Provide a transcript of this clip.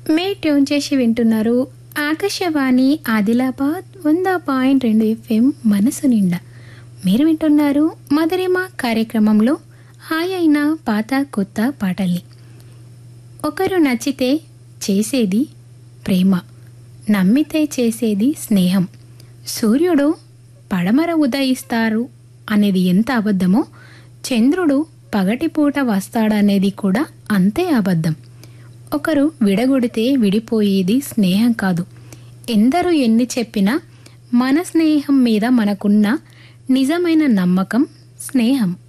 మే tune చేసి వింటున్నారు ఆకాశవాణి ఆదిలాబాద్ వంద పాయింట్ రెండు ఎఫ్ఎం మనసు నిండా మీరు వింటున్నారు మధురిమ కార్యక్రమంలో హాయ్ అయిన పాత కొత్త పాటల్ని ఒకరు నచ్చితే చేసేది ప్రేమ నమ్మితే చేసేది స్నేహం సూర్యుడు పడమర ఉదయిస్తారు అనేది ఎంత అబద్ధమో చంద్రుడు పగటిపూట వస్తాడనేది కూడా అంతే అబద్ధం ఒకరు విడగొడితే విడిపోయేది స్నేహం కాదు ఎందరూ ఎన్ని చెప్పినా మన స్నేహం మీద మనకున్న నిజమైన నమ్మకం స్నేహం